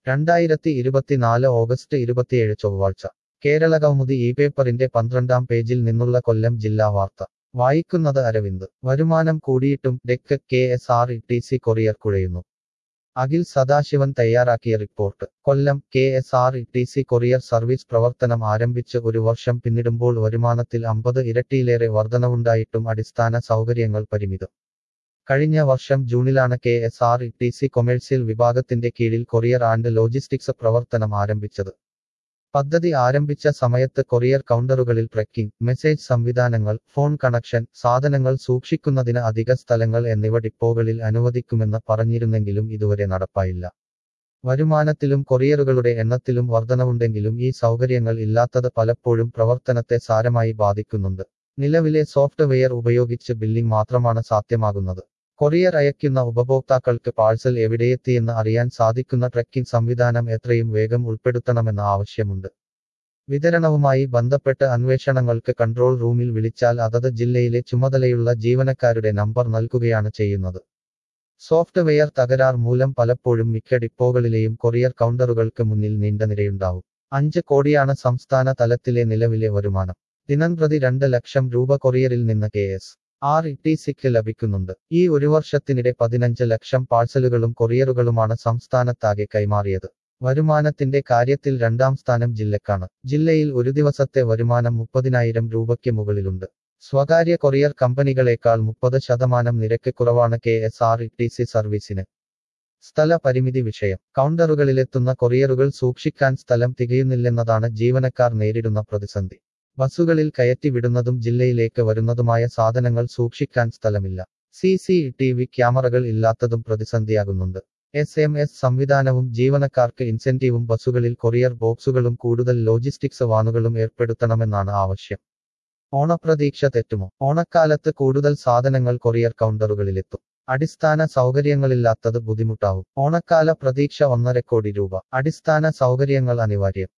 രണ്ടായിരത്തി ഇരുപത്തിനാല് ഓഗസ്റ്റ് ഇരുപത്തിയേഴ് ചൊവ്വാഴ്ച കേരളകൗമുദി ഈ പേപ്പറിന്റെ പന്ത്രണ്ടാം പേജിൽ നിന്നുള്ള കൊല്ലം ജില്ലാ വാർത്ത വായിക്കുന്നത് അരവിന്ദ് വരുമാനം കൂടിയിട്ടും deck K S R T C C courier കുഴയുന്നു Akhil Sadasivan തയ്യാറാക്കിയ റിപ്പോർട്ട് കൊല്ലം K S R T C C courier service പ്രവർത്തനം ആരംഭിച്ച് ഒരു വർഷം പിന്നിടുമ്പോൾ വരുമാനത്തിൽ അമ്പത് ഇരട്ടിയിലേറെ വർധനവുണ്ടായിട്ടും അടിസ്ഥാന സൗകര്യങ്ങൾ പരിമിതം കഴിഞ്ഞ വർഷം ജൂണിലാണ് K S R T C സി കൊമേഴ്സ്യൽ വിഭാഗത്തിന്റെ കീഴിൽ കൊറിയർ ആൻഡ് ലോജിസ്റ്റിക്സ് പ്രവർത്തനം ആരംഭിച്ചത് പദ്ധതി ആരംഭിച്ച സമയത്ത് കൊറിയർ കൗണ്ടറുകളിൽ ട്രെക്കിംഗ് മെസ്സേജ് സംവിധാനങ്ങൾ ഫോൺ കണക്ഷൻ സാധനങ്ങൾ സൂക്ഷിക്കുന്നതിന് അധിക സ്ഥലങ്ങൾ എന്നിവ ഡിപ്പോകളിൽ അനുവദിക്കുമെന്ന് പറഞ്ഞിരുന്നെങ്കിലും ഇതുവരെ നടപ്പായില്ല വരുമാനത്തിലും കൊറിയറുകളുടെ എണ്ണത്തിലും വർധനവുണ്ടെങ്കിലും ഈ സൗകര്യങ്ങൾ ഇല്ലാത്തത് പലപ്പോഴും പ്രവർത്തനത്തെ സാരമായി ബാധിക്കുന്നുണ്ട് നിലവിലെ സോഫ്റ്റ്വെയർ ഉപയോഗിച്ച് ബില്ലിംഗ് മാത്രമാണ് സാധ്യമാകുന്നത് കൊറിയർ അയക്കുന്ന ഉപഭോക്താക്കൾക്ക് പാഴ്സൽ എവിടെയെത്തിയെന്ന് അറിയാൻ സാധിക്കുന്ന ട്രെക്കിംഗ് സംവിധാനം എത്രയും വേഗം ഉൾപ്പെടുത്തണമെന്ന ആവശ്യമുണ്ട് വിതരണവുമായി ബന്ധപ്പെട്ട് അന്വേഷണങ്ങൾക്ക് കൺട്രോൾ റൂമിൽ വിളിച്ചാൽ അതത് ജില്ലയിലെ ചുമതലയുള്ള ജീവനക്കാരുടെ നമ്പർ നൽകുകയാണ് ചെയ്യുന്നത് സോഫ്റ്റ്വെയർ തകരാർ മൂലം പലപ്പോഴും മിക്ക ഡിപ്പോകളിലെയും കൊറിയർ കൗണ്ടറുകൾക്ക് മുന്നിൽ നീണ്ട നിരയുണ്ടാവും അഞ്ച് കോടിയാണ് സംസ്ഥാന തലത്തിലെ നിലവിലെ വരുമാനം ദിനംപ്രതി രണ്ട് ലക്ഷം രൂപ കൊറിയറിൽ നിന്ന് കെ എസ് ആർ ഇ ടി സിക്ക് ലഭിക്കുന്നുണ്ട് ഈ ഒരു വർഷത്തിനിടെ പതിനഞ്ച് ലക്ഷം പാഴ്സലുകളും കൊറിയറുകളുമാണ് സംസ്ഥാനത്താകെ കൈമാറിയത് വരുമാനത്തിന്റെ കാര്യത്തിൽ രണ്ടാം സ്ഥാനം ജില്ലക്കാണ് ജില്ലയിൽ ഒരു ദിവസത്തെ വരുമാനം മുപ്പതിനായിരം രൂപയ്ക്ക് മുകളിലുണ്ട് സ്വകാര്യ കൊറിയർ കമ്പനികളെക്കാൾ മുപ്പത് ശതമാനം നിരക്ക് കുറവാണ് K S R T C സി സർവീസിന് സ്ഥല പരിമിതി വിഷയം കൗണ്ടറുകളിലെത്തുന്ന കൊറിയറുകൾ സൂക്ഷിക്കാൻ സ്ഥലം തികയുന്നില്ലെന്നതാണ് ജീവനക്കാർ നേരിടുന്ന പ്രതിസന്ധി ബസ്സുകളിൽ കയറ്റി വിടുന്നതും ജില്ലയിലേക്ക് വരുന്നതുമായ സാധനങ്ങൾ സൂക്ഷിക്കാൻ സ്ഥലമില്ല സി സി ടി വി ക്യാമറകൾ ഇല്ലാത്തതും പ്രതിസന്ധിയാകുന്നുണ്ട് എസ് എം എസ് സംവിധാനവും ജീവനക്കാർക്ക് ഇൻസെന്റീവും ബസ്സുകളിൽ കൊറിയർ ബോക്സുകളും കൂടുതൽ ലോജിസ്റ്റിക്സ് വാനുകളും ഏർപ്പെടുത്തണമെന്നാണ് ആവശ്യം ഓണപ്രതീക്ഷ തെറ്റുമോ ഓണക്കാലത്ത് കൂടുതൽ സാധനങ്ങൾ കൊറിയർ കൗണ്ടറുകളിലെത്തും അടിസ്ഥാന സൗകര്യങ്ങളില്ലാത്തത് ബുദ്ധിമുട്ടാവും ഓണക്കാല പ്രതീക്ഷ ഒന്നര കോടി രൂപ അടിസ്ഥാന സൗകര്യങ്ങൾ അനിവാര്യം